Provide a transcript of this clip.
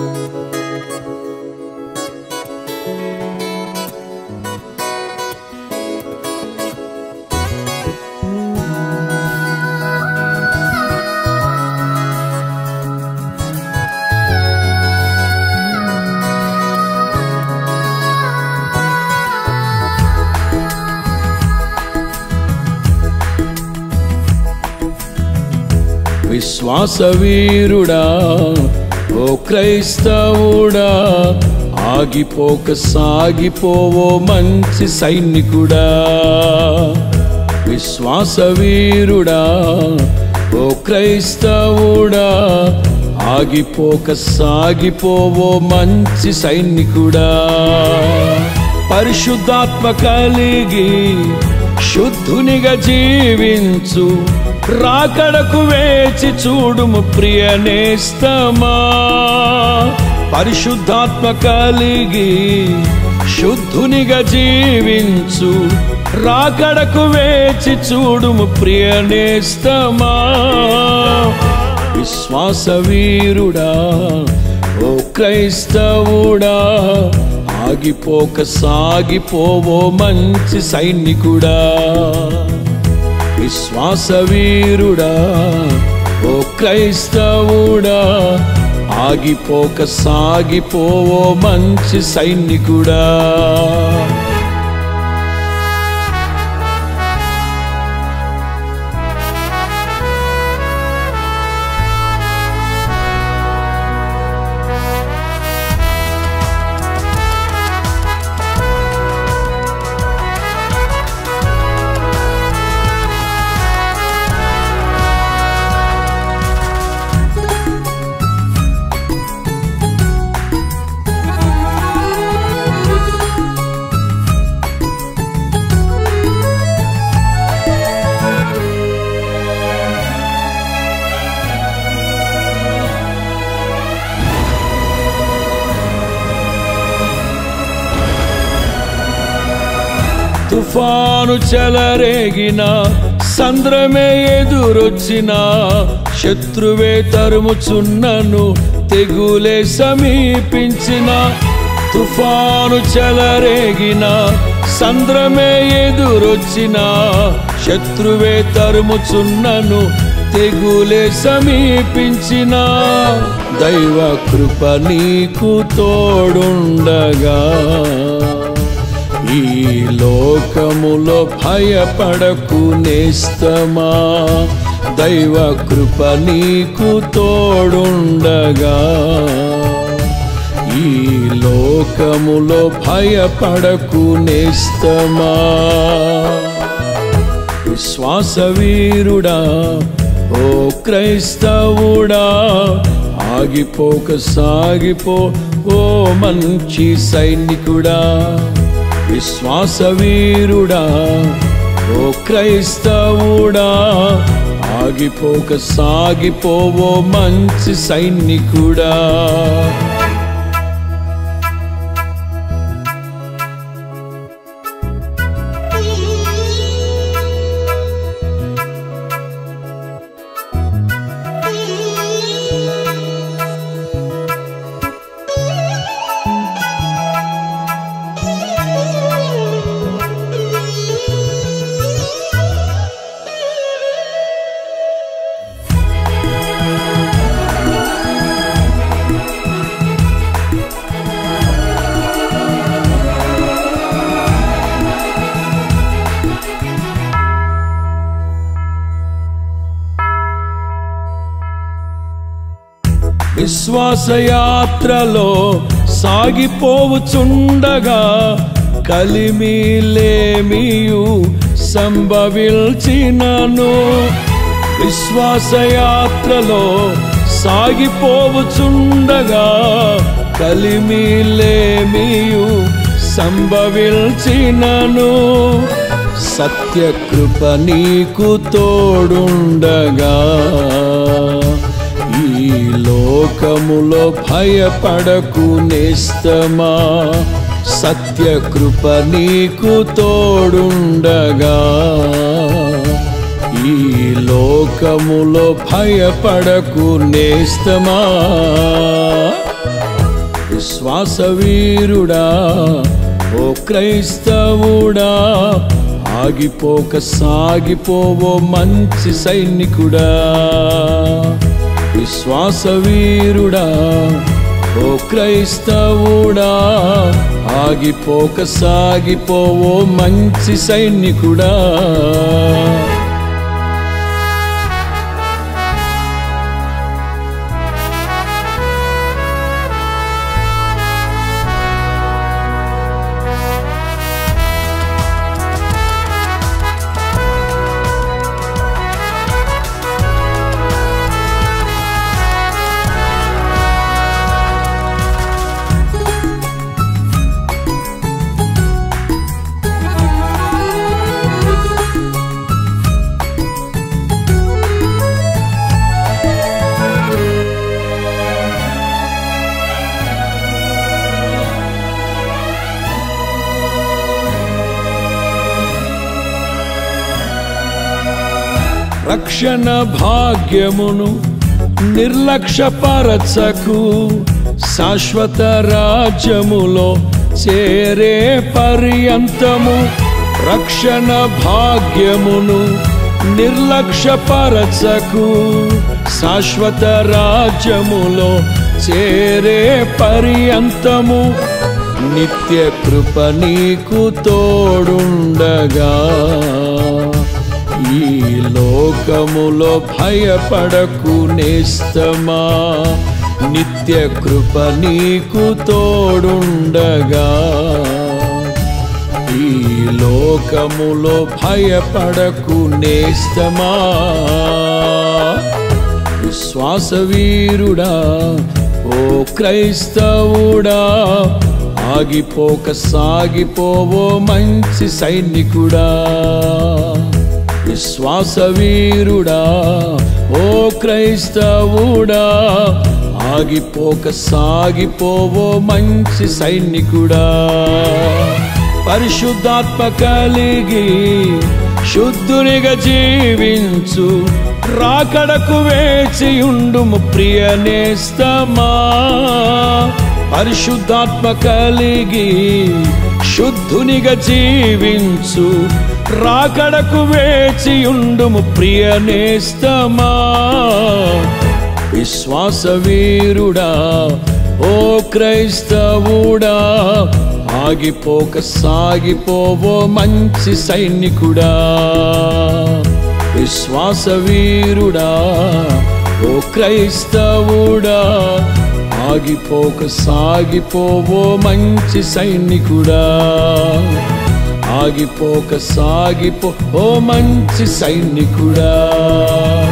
విశ్వాస వీరుడా ఓ క్రైస్తవుడా ఆగిపోక సాగిపోవో మంచి సైనికుడా విశ్వాస వీరుడా ఓ క్రైస్తవుడా ఆగిపోక సాగిపోవో మంచి సైనికుడా పరిశుద్ధాత్మ కలిగి శుద్ధునిగా జీవించు రాకడకు వేచి చూడుము ప్రియ నేస్తమా పరిశుద్ధాత్మ కలిగి శుద్ధునిగా జీవించు రాకడకు వేచి చూడుము ప్రియ నేస్తమా విశ్వాస వీరుడా ఓ క్రైస్తవుడా ఆగిపోక సాగిపోవో మంచి సైనికుడా విశ్వాస వీరుడా ఓ క్రైస్తవుడా ఆగిపోక సాగిపోవో మంచి సైనికుడా తుఫాను చెలరేగిన సంద్రమే ఎదురొచ్చిన శత్రువే తరుముచున్నను తెగులే సమీపించిన తుఫాను చెలరేగిన సంద్రమే ఎదురొచ్చిన శత్రువే తరుముచున్నను తెగులే సమీపించిన దైవ కృప నీకు తోడుండగా ఈ లోకములో భయపడకు నేస్తమా దైవ కృప నీకు తోడుండగా ఈ లోకములో భయపడకు నేస్తమా విశ్వాస వీరుడా ఓ క్రైస్తవుడా ఆగిపోక సాగిపో ఓ మంచి సైనికుడా విశ్వాస వీరుడా ఓ క్రైస్తవుడా ఆగిపోక సాగిపోవో మంచి సైనికుడా విశ్వాసయాత్రలో సాగిపోవుచుండగా కలిమిలేమియు సంభవిల్చినను విశ్వాసయాత్రలో సాగిపోవుచుండగా కలిమిలేమియు సంభవిల్చినను సత్యకృప నీకు తోడుండగా ఈ లోకములో భయపడకు నేస్తమా సత్యకృప నీకు తోడుండగా ఈ లోకములో భయపడకు నేస్తమా విశ్వాస వీరుడా ఓ క్రైస్తవుడా ఆగిపోక సాగిపోవో మంచి సైనికుడా విశ్వాస వీరుడా ఓ క్రైస్తవుడా ఆగిపోక సాగిపోవో మంచి సైనికుడా రక్షణ భాగ్యమును నిర్లక్ష్యపరచకు శాశ్వత రాజ్యములో చేరే పర్యంతము రక్షణ భాగ్యమును నిర్లక్ష్యపరచకు శాశ్వత రాజ్యములో చేరే పర్యంతము నిత్య కృప నీకు తోడుండగా ఈ లోకములో భయపడకు నేస్తమా నిత్య కృప నీకు తోడుండగా ఈ లోకములో భయపడకు నేస్తమా విశ్వాస వీరుడా ఓ క్రైస్తవుడా ఆగిపోక సాగిపోవో మంచి సైనికుడా విశ్వాస వీరుడా ఓ క్రైస్తవుడా ఆగిపోక సాగిపోవో మంచి సైనికుడా పరిశుద్ధాత్మ కలిగి శుద్ధునిగా జీవించు రాకడకు వేచియుండుము ప్రియ నేస్తమా పరిశుద్ధాత్మ కలిగి శుద్ధునిగా జీవించు రాకడకు వేచియుండుము ప్రియ నేస్తమా విశ్వాస వీరుడా ఓ క్రైస్తవుడా ఆగిపోక సాగిపోవో మంచి సైనికుడా విశ్వాస వీరుడా ఓ క్రైస్తవుడా ఆగిపోక సాగిపోవో మంచి సైనికుడా ఆగిపోక సాగిపో ఓ మంచి సైనికుడా